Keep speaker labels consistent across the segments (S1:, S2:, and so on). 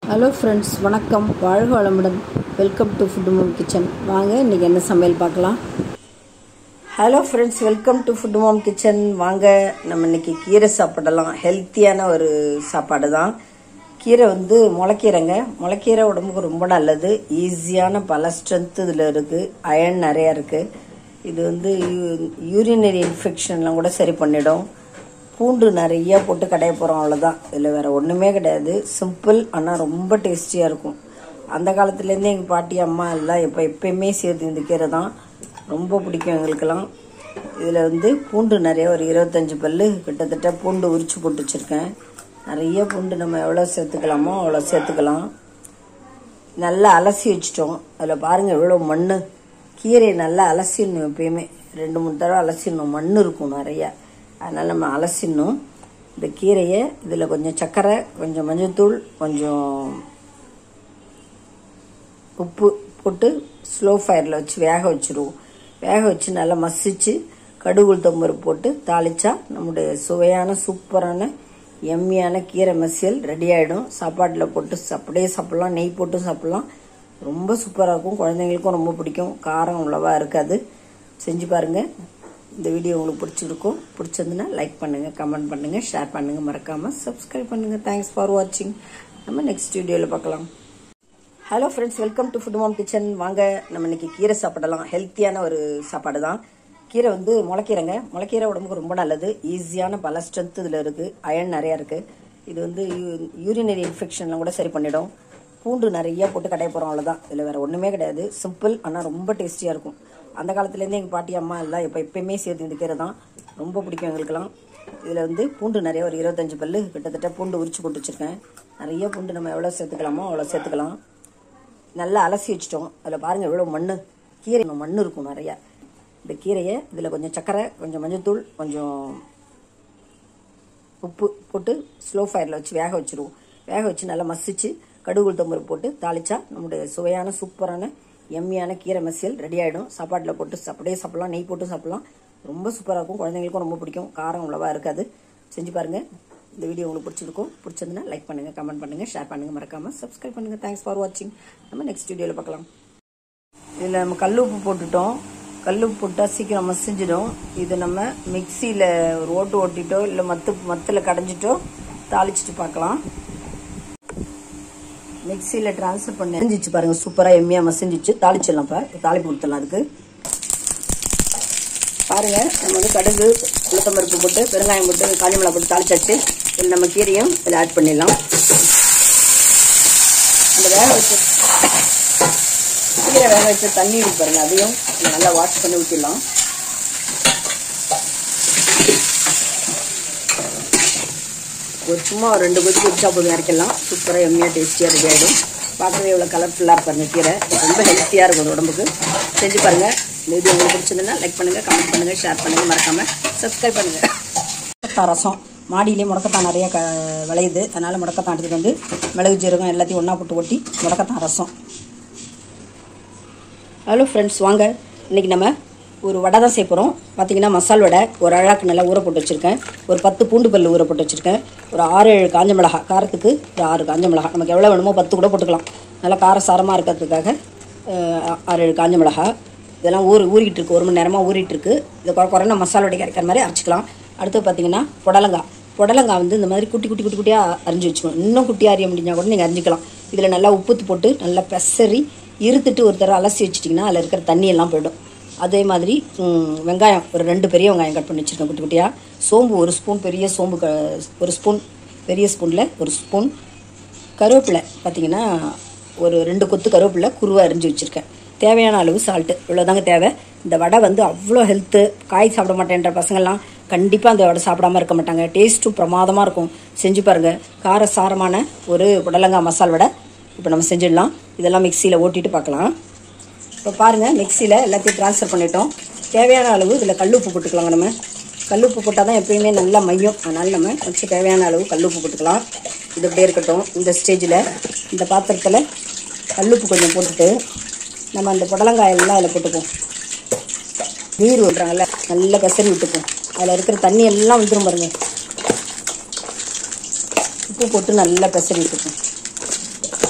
S1: hello friends வணக்கம் வாழ்க வளமுடன் welcome to food mom kitchen வாங்க இன்றைக்கி என்ன சமையல் பார்க்கலாம் hello friends welcome to food mom kitchen வாங்க நம்ம இன்னைக்கு கீரை சாப்பிடலாம் ஹெல்த்தியான ஒரு சாப்பாடு தான் கீரை வந்து முளைக்கீரைங்க முளைக்கீரை உடம்புக்கு ரொம்ப நல்லது ஈஸியான பல ஸ்ட்ரென்த் இதில் இருக்குது அயன் நிறையா இருக்குது இது வந்து யூரினரி இன்ஃபெக்ஷன்லாம் கூட சரி பண்ணிடும் பூண்டு நிறைய போட்டு கடைய போகிறோம் அவ்வளோதான் இதில் வேறு ஒன்றுமே கிடையாது சிம்பிள் ஆனால் ரொம்ப டேஸ்டியாக இருக்கும் அந்த காலத்துலேருந்தே எங்கள் பாட்டி அம்மா எல்லாம் எப்போ எப்பயுமே சேர்த்து இந்த கீரை தான் ரொம்ப பிடிக்கும் எங்களுக்கெல்லாம் இதில் வந்து பூண்டு நிறைய ஒரு இருபத்தஞ்சி பல் கிட்டத்தட்ட பூண்டு உரிச்சு போட்டு வச்சுருக்கேன் நிறைய பூண்டு நம்ம எவ்வளோ சேர்த்துக்கலாமோ அவ்வளோ சேர்த்துக்கலாம் நல்லா அலசி வச்சிட்டோம் அதில் பாருங்கள் எவ்வளோ மண் கீரையை நல்லா அலசிடணும் எப்பயுமே ரெண்டு மூணு தடவை அலசிடணும் மண் இருக்கும் நிறைய அதனால் நம்ம அலசிடணும் இந்த கீரையை இதில் கொஞ்சம் சர்க்கரை கொஞ்சம் மஞ்சள்தூள் கொஞ்சம் உப்பு போட்டு ஸ்லோ ஃபயரில் வச்சு வேக வச்சுருவோம் வேக வச்சு நல்லா மசிச்சு கடுகு உளுத்தம்பருப்பு போட்டு தாளிச்சா நம்முடைய சுவையான சூப்பரான எம்மியான கீரை மசியல் ரெடி ஆகிடும் சாப்பாட்டில் போட்டு அப்படியே சாப்பிட்லாம் நெய் போட்டு சாப்பிட்லாம் ரொம்ப சூப்பராக இருக்கும் குழந்தைங்களுக்கும் ரொம்ப பிடிக்கும் காரம் அவ்வளோவா இருக்காது செஞ்சு பாருங்கள் இந்த வீடியோ உங்களுக்கு பிடிச்சிருக்கும் பிடிச்சிருந்துன்னா லைக் பண்ணுங்கள் கமெண்ட் பண்ணுங்கள் ஷேர் பண்ணுங்கள் மறக்காமல் சப்ஸ்கிரைப் பண்ணுங்கள் தேங்க்ஸ் ஃபார் வாட்சிங் நம்ம நெக்ஸ்ட் வீடியோவில் பார்க்கலாம் hello friends welcome to food mom kitchen வாங்க நம்ம இன்னைக்கு கீரை சாப்பிடலாம் ஹெல்த்தியான ஒரு சாப்பாடு தான் கீரை வந்து முளைக்கீரைங்க முளைக்கீரை உடம்புக்கு ரொம்ப நல்லது ஈஸியான பல ஸ்ட்ரென்த் இதில் இருக்குது அயன் நிறையா இருக்குது இது வந்து யூரினரி இன்ஃபெக்ஷன்லாம் கூட சரி பண்ணிடும் பூண்டு நிறைய போட்டு கடைய போகிறோம் அவ்வளோதான் இதில் வேறு ஒன்றுமே கிடையாது சிம்பிள் ஆனால் ரொம்ப டேஸ்டியாக இருக்கும் அந்த காலத்துலேருந்தே எங்கள் பாட்டி அம்மா எல்லாம் எப்போ எப்பயுமே சேர்த்து இந்த கீரை தான் ரொம்ப பிடிக்கும் எங்களுக்கெல்லாம் இதில் வந்து பூண்டு நிறைய ஒரு இருபத்தஞ்சி பல் கிட்டத்தட்ட பூண்டு உரிச்சு போட்டு வச்சுருக்கேன் நிறைய பூண்டு நம்ம எவ்வளோ சேர்த்துக்கலாமோ அவ்வளோ சேர்த்துக்கலாம் நல்லா அலசி வச்சிட்டோம் அதில் பாருங்கள் எவ்வளோ மண் கீரை மண் இருக்கும் நிறையா இந்த கீரையை இதில் கொஞ்சம் சர்க்கரை கொஞ்சம் மஞ்சள்தூள் கொஞ்சம் உப்பு போட்டு ஸ்லோ ஃபயரில் வச்சு வேக வச்சுருவோம் வேக வச்சு நல்லா மசிச்சு கடுகு உளுத்தம்பருப்பு போட்டு தாளிச்சா நம்முடைய சுவையான சூப்பரான எம்மியான கீரை மசியல் ரெடி ஆகிடும் சாப்பாட்டில் போட்டு அப்படியே சாப்பிட்லாம் நெய் போட்டு சாப்பிட்லாம் ரொம்ப சூப்பராக இருக்கும் குழந்தைங்களுக்கும் ரொம்ப பிடிக்கும் காரம் அவ்வளோவா இருக்காது செஞ்சு பாருங்கள் இந்த வீடியோ உங்களுக்கு பிடிச்சிருக்கும் பிடிச்சிருந்துன்னா லைக் பண்ணுங்கள் கமெண்ட் பண்ணுங்கள் ஷேர் பண்ணுங்கள் மறக்காமல் சப்ஸ்கிரைப் பண்ணுங்கள் தேங்க்ஸ் ஃபார் வாட்சிங் நம்ம நெக்ஸ்ட் வீடியோவில் பார்க்கலாம் இதில் நம்ம கல் உப்பு போட்டுட்டோம் கல் உப்பு போட்டால் சீக்கிரம் மசிஞ்சிடும் இது நம்ம மிக்சியில் ஒரு ஓட்டு ஓட்டிட்டோ இல்லை மத்து மத்தில் கடைஞ்சிட்டோ தாளிச்சிட்டு பார்க்கலாம் மிக்சியில் ட்ரான்ஸ்ஃபர் பண்ணி மசிஞ்சிச்சு பாருங்கள் சூப்பராக எம்மியாக மசிஞ்சிச்சு தாளிச்சிடலாம் இப்போ தாளிப்பு கொடுத்துடலாம் அதுக்கு பாருங்கள் நம்ம வந்து கடுகு உளுத்தம்பருப்பு போட்டு பெருங்காயம் போட்டு காஞ்சி மிளகா போட்டு தாளிச்சாச்சு இதில் நம்ம கீரையும் இதில் ஆட் பண்ணிடலாம் அந்த வேக வச்சு கீரை வேக வச்ச தண்ணி இருக்கு பாருங்க அதையும் நல்லா வாஷ் பண்ணி ஊற்றிடலாம் ஒரு சும்மா ஒரு ரெண்டு கொதிக்கு வச்சா போதும் இறக்கலாம் சூப்பராக எம்மியாக டேஸ்டியாக ரெடி ஆகிடும் பார்க்கவே எவ்வளோ கலர்ஃபுல்லாக பாருங்க கீரை ரொம்ப ஹெல்த்தியாக இருக்கும் உடம்புக்கு செஞ்சு பாருங்கள் இந்த வீடியோ உங்களுக்கு பிடிச்சிருந்தா லைக் பண்ணுங்கள் கமெண்ட் பண்ணுங்கள் ஷேர் பண்ணுங்கள் மறக்காமல் சப்ஸ்கிரைப் பண்ணுங்கள் முடக்கத்தான் ரசம் மாடியிலே முடக்கத்தான் நிறையா க விளையுது அதனால் முடக்கத்தான் எடுத்துகிட்டு வந்து மிளகு ஜீரகம் எல்லாத்தையும் ஒன்றா போட்டு ஒட்டி முடக்கத்தான் ரசம் ஹலோ ஃப்ரெண்ட்ஸ் வாங்க இன்றைக்கி நம்ம ஒரு வடை தான் சேர்க்குறோம் பார்த்தீங்கன்னா மசால் வடை ஒரு அழகாக்கு நல்லா ஊற போட்டு வச்சுருக்கேன் ஒரு பத்து பூண்டு பல் ஊற போட்டு வச்சுருக்கேன் ஒரு ஆறு ஏழு காஞ்ச மிளகா காரத்துக்கு ஒரு ஆறு காஞ்ச மிளகா நமக்கு எவ்வளோ வேணுமோ பத்து கூட போட்டுக்கலாம் நல்லா கார சாரமாக இருக்கிறதுக்காக ஆறு ஏழு காஞ்ச மிளகா இதெல்லாம் ஊறி ஊறிக்கிட்டு இருக்கு ஒரு மணி நேரமாக ஊறிட்டு இருக்கு இதை குறை குறைன மசாலா வடை அரைக்கிற மாதிரி அரைச்சிக்கலாம் அடுத்து பார்த்தீங்கன்னா புடலங்காய் புடலங்காய் வந்து இந்த மாதிரி குட்டி குட்டி குட்டி குட்டியாக அரிஞ்சு வச்சுக்கணும் இன்னும் குட்டியாக அறிய முடிஞ்சால் கூட நீங்கள் அரிஞ்சிக்கலாம் இதில் நல்லா உப்புத்து போட்டு நல்லா பெசரி இருத்துட்டு ஒரு தடவை அலசி வச்சிட்டிங்கன்னா அதில் இருக்கிற தண்ணி எல்லாம் போயிடும் அதே மாதிரி வெங்காயம் ஒரு ரெண்டு பெரிய வெங்காயம் கட் பண்ணி வச்சுருக்கேன் குட்டி குட்டியாக சோம்பு ஒரு ஸ்பூன் பெரிய சோம்பு க ஒரு ஸ்பூன் பெரிய ஸ்பூனில் ஒரு ஸ்பூன் கருவேப்பிலை பார்த்தீங்கன்னா ஒரு ரெண்டு கொத்து கருவேப்பிலை குருவை அரிஞ்சு வச்சுருக்கேன் தேவையான அளவு சால்ட்டு இவ்வளோதாங்க தேவை இந்த வடை வந்து அவ்வளோ ஹெல்த்து காய் சாப்பிட மாட்டேன்ற பசங்கள்லாம் கண்டிப்பாக அந்த வடை சாப்பிடாம இருக்க மாட்டாங்க டேஸ்ட்டும் பிரமாதமாக இருக்கும் செஞ்சு பாருங்கள் கார சாரமான ஒரு புடலங்காய் மசால் வடை இப்போ நம்ம செஞ்சிடலாம் இதெல்லாம் மிக்சியில் ஓட்டிட்டு பார்க்கலாம் இப்போ பாருங்கள் மிக்சியில் எல்லாத்தையும் ட்ரான்ஸ்ஃபர் பண்ணிட்டோம் தேவையான அளவு இதில் கல்லுப்பு போட்டுக்கலாங்க நம்ம கல்லுப்பு போட்டால் தான் எப்பயுமே நல்லா மையம் அதனால் நம்ம வச்சு தேவையான அளவு கல்லுப்பு போட்டுக்கலாம் இது அப்படியே இருக்கட்டும் இந்த ஸ்டேஜில் இந்த பாத்திரத்தில் கல்லுப்பு கொஞ்சம் போட்டுட்டு நம்ம அந்த புடலங்காயெல்லாம் அதில் போட்டுப்போம் நீர் விடுறாங்கல்ல நல்லா பெசரி விட்டுப்போம் அதில் இருக்கிற தண்ணி எல்லாம் வந்துடும் பாருங்க உப்பு போட்டு நல்லா பெசரி விட்டுப்போம்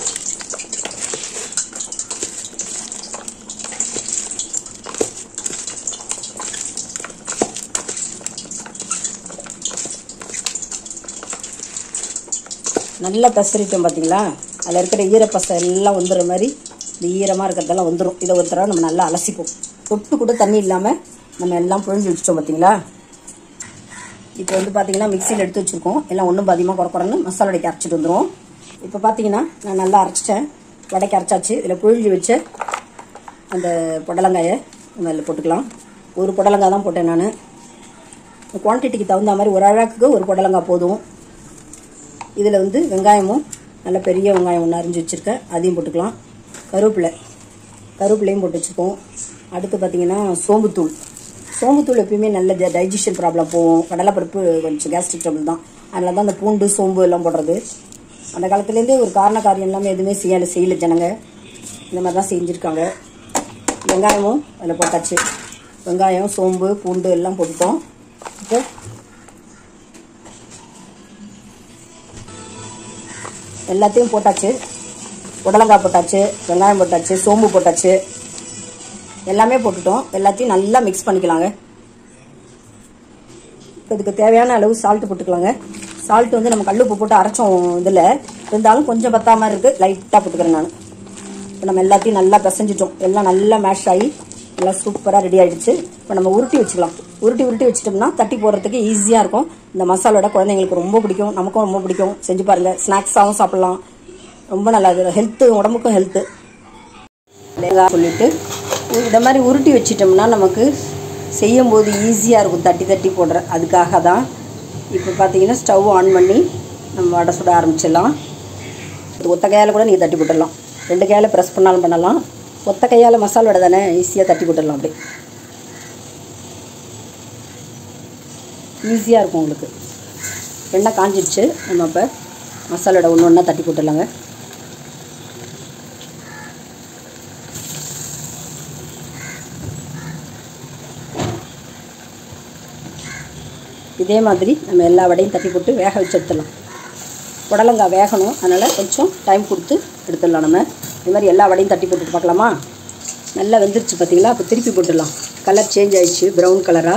S1: நல்லா பெசரிட்டோம் பார்த்தீங்களா அதில் இருக்கிற ஈரப்பசை எல்லாம் வந்துடுற மாதிரி இந்த ஈரமாக இருக்கிறதெல்லாம் வந்துடும் இதை ஒரு தடவை நம்ம நல்லா அலசிப்போம் தொட்டு கூட தண்ணி இல்லாமல் நம்ம எல்லாம் புழிஞ்சு வச்சுட்டோம் பார்த்தீங்களா இப்போ வந்து பார்த்தீங்கன்னா மிக்சியில் எடுத்து வச்சுருக்கோம் எல்லாம் ஒன்றும் பாதியமாக குறை குறைன்னு மசாலா வடைக்கு அரைச்சிட்டு வந்துடும் இப்போ பார்த்தீங்கன்னா நான் நல்லா அரைச்சிட்டேன் வடைக்கு அரைச்சாச்சு இதில் புழிஞ்சு வச்ச அந்த புடலங்காயை நம்ம அதில் போட்டுக்கலாம் ஒரு புடலங்காய் தான் போட்டேன் நான் குவான்டிட்டிக்கு தகுந்த மாதிரி ஒரு அழகுக்கு ஒரு புடலங்காய் போதும் இதில் வந்து வெங்காயமும் நல்ல பெரிய வெங்காயம் ஒன்று அரிஞ்சு வச்சுருக்கேன் அதையும் போட்டுக்கலாம் கருவேப்பிலை கருவேப்பிலையும் போட்டு வச்சுருக்கோம் அடுத்து பார்த்தீங்கன்னா சோம்புத்தூள் சோம்புத்தூள் எப்பயுமே நல்ல டைஜஷன் ப்ராப்ளம் போகும் கடலைப்பருப்பு கொஞ்சம் கேஸ்ட்ரிக் ட்ரபிள் தான் அதனால தான் அந்த பூண்டு சோம்பு எல்லாம் போடுறது அந்த காலத்துலேருந்தே ஒரு காரண காரியம் இல்லாமல் எதுவுமே செய்யலை செய்யலை ஜனங்க இந்த மாதிரி தான் செஞ்சுருக்காங்க வெங்காயமும் அதில் போட்டாச்சு வெங்காயம் சோம்பு பூண்டு எல்லாம் போட்டுட்டோம் இப்போ எல்லாத்தையும் போட்டாச்சு புடலங்காய் போட்டாச்சு வெங்காயம் போட்டாச்சு சோம்பு போட்டாச்சு எல்லாமே போட்டுட்டோம் எல்லாத்தையும் நல்லா மிக்ஸ் பண்ணிக்கலாங்க இப்போ இதுக்கு தேவையான அளவு சால்ட்டு போட்டுக்கலாங்க சால்ட் வந்து நம்ம கல்லுப்பு போட்டு அரைச்சோம் இதில் இருந்தாலும் கொஞ்சம் பத்தாம இருக்குது லைட்டாக போட்டுக்கிறேன் நான் இப்போ நம்ம எல்லாத்தையும் நல்லா பிசைஞ்சிட்டோம் எல்லாம் நல்லா மேஷ் ஆகி நல்லா சூப்பராக ரெடி ஆயிடுச்சு இப்போ நம்ம உருட்டி வச்சுக்கலாம் உருட்டி உருட்டி வச்சிட்டோம்னா தட்டி போடுறதுக்கு ஈஸியாக இருக்கும் இந்த மசாலோட குழந்தைங்களுக்கு ரொம்ப பிடிக்கும் நமக்கும் ரொம்ப பிடிக்கும் செஞ்சு பாருங்கள் ஸ்நாக்ஸாகவும் சாப்பிட்லாம் ரொம்ப நல்லா இது ஹெல்த்து உடம்புக்கும் ஹெல்த்து சொல்லிட்டு இந்த மாதிரி உருட்டி வச்சிட்டோம்னா நமக்கு செய்யும் போது ஈஸியாக இருக்கும் தட்டி தட்டி போடுற அதுக்காக தான் இப்போ பார்த்தீங்கன்னா ஸ்டவ் ஆன் பண்ணி நம்ம வடை சுட ஆரம்பிச்சிடலாம் இது ஒத்த கையால் கூட நீங்கள் தட்டி போட்டுடலாம் ரெண்டு கையால் ப்ரெஸ் பண்ணாலும் பண்ணலாம் ஒத்த கையால் மசால் வடை தானே ஈஸியாக தட்டி போட்டுடலாம் அப்படி ஈஸியாக இருக்கும் உங்களுக்கு எண்ணெய் காஞ்சிடுச்சு நம்ம இப்போ மசால் வடை ஒன்று ஒன்றா தட்டி போட்டுடலாங்க இதே மாதிரி நம்ம எல்லா வடையும் தட்டி போட்டு வேக வச்சு எடுத்துடலாம் புடலங்காய் வேகணும் அதனால் கொஞ்சம் டைம் கொடுத்து எடுத்துடலாம் நம்ம இது மாதிரி எல்லா வடையும் தட்டி போட்டுட்டு பார்க்கலாமா நல்லா வெந்துருச்சு பார்த்தீங்களா அப்போ திருப்பி போட்டுடலாம் கலர் சேஞ்ச் ஆயிடுச்சு ப்ரௌன் கலராக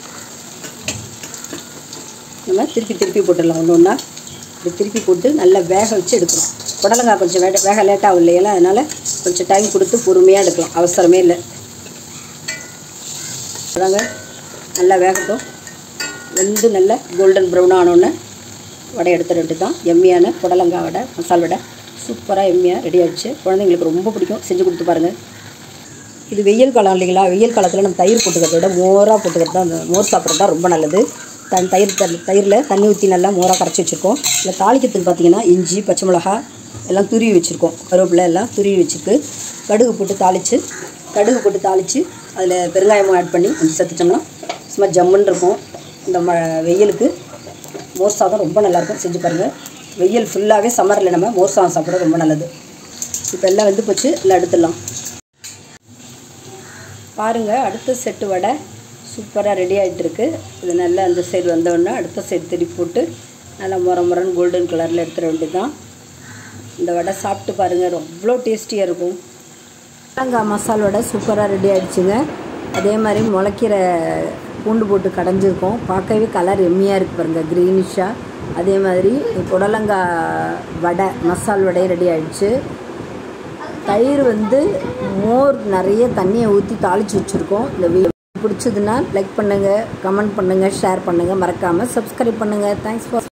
S1: நம்ம திருப்பி திருப்பி போட்டுடலாம் ஒன்று ஒன்றா இப்படி திருப்பி போட்டு நல்லா வேக வச்சு எடுக்கணும் புடலங்காய் கொஞ்சம் வேக வேக லேட்டாகும் இல்லையா அதனால் கொஞ்சம் டைம் கொடுத்து பொறுமையாக எடுக்கலாம் அவசரமே இல்லை அதாங்க நல்லா வேகட்டும் வெந்து நல்ல கோல்டன் ப்ரௌன் ஆனோடனே வடை எடுத்துட்டு தான் எம்மியான புடலங்காய் வடை மசால் வடை சூப்பராக எம்மியாக ரெடி ஆகிடுச்சு குழந்தைங்களுக்கு ரொம்ப பிடிக்கும் செஞ்சு கொடுத்து பாருங்கள் இது வெயில் காலம் இல்லைங்களா வெயில் காலத்தில் நம்ம தயிர் போட்டுக்கிறத விட மோராக போட்டுக்கிறது தான் அந்த மோர் சாப்பிட்றது தான் ரொம்ப நல்லது தன் தயிர் த- தயிரில் தண்ணி ஊற்றி நல்லா மோராக கரைச்சி வச்சுருக்கோம் இல்லை தாளிக்கிறதுக்கு பார்த்தீங்கன்னா இஞ்சி பச்சை மிளகா எல்லாம் துருவி வச்சுருக்கோம் கருவேப்பிலை எல்லாம் துருவி வச்சுருக்கு கடுகு போட்டு தாளித்து கடுகு போட்டு தாளித்து அதில் பெருங்காயமும் ஆட் பண்ணி கொஞ்சம் சேர்த்துட்டோம்னா சும்மா ஜம்முன்னு இருக்கும் இந்த ம வெயிலுக்கு மோர் சாதம் ரொம்ப நல்லாயிருக்கும் செஞ்சு பாருங்கள் வெயில் ஃபுல்லாகவே சம்மரில் நம்ம மோர் சாதம் சாப்பிட்றது ரொம்ப நல்லது இப்போ எல்லாம் வெந்து போச்சு எல்லாம் எடுத்துடலாம் பாருங்கள் அடுத்த செட்டு வடை சூப்பராக ரெடி ஆகிட்டு இருக்கு இது நல்லா அந்த சைடு வந்தோடனே அடுத்த சைடு திருப்பி போட்டு நல்லா முற முறன்னு கோல்டன் கலரில் எடுத்துட வேண்டியது தான் இந்த வடை சாப்பிட்டு பாருங்கள் அவ்வளோ டேஸ்டியாக இருக்கும் தேங்காய் மசால் வடை சூப்பராக ரெடி ஆகிடுச்சுங்க அதே மாதிரி முளைக்கிற பூண்டு போட்டு கடைஞ்சிருக்கோம் பார்க்கவே கலர் எம்மியாக இருக்குது பாருங்கள் க்ரீனிஷாக அதே மாதிரி புடலங்காய் வடை மசால் வடை ரெடி ஆயிடுச்சு தயிர் வந்து மோர் நிறைய தண்ணியை ஊற்றி தாளித்து வச்சுருக்கோம் இந்த வீடியோ பிடிச்சதுன்னா லைக் பண்ணுங்கள் கமெண்ட் பண்ணுங்கள் ஷேர் பண்ணுங்கள் மறக்காமல் சப்ஸ்கிரைப் பண்ணுங்கள் தேங்க்ஸ் ஃபார்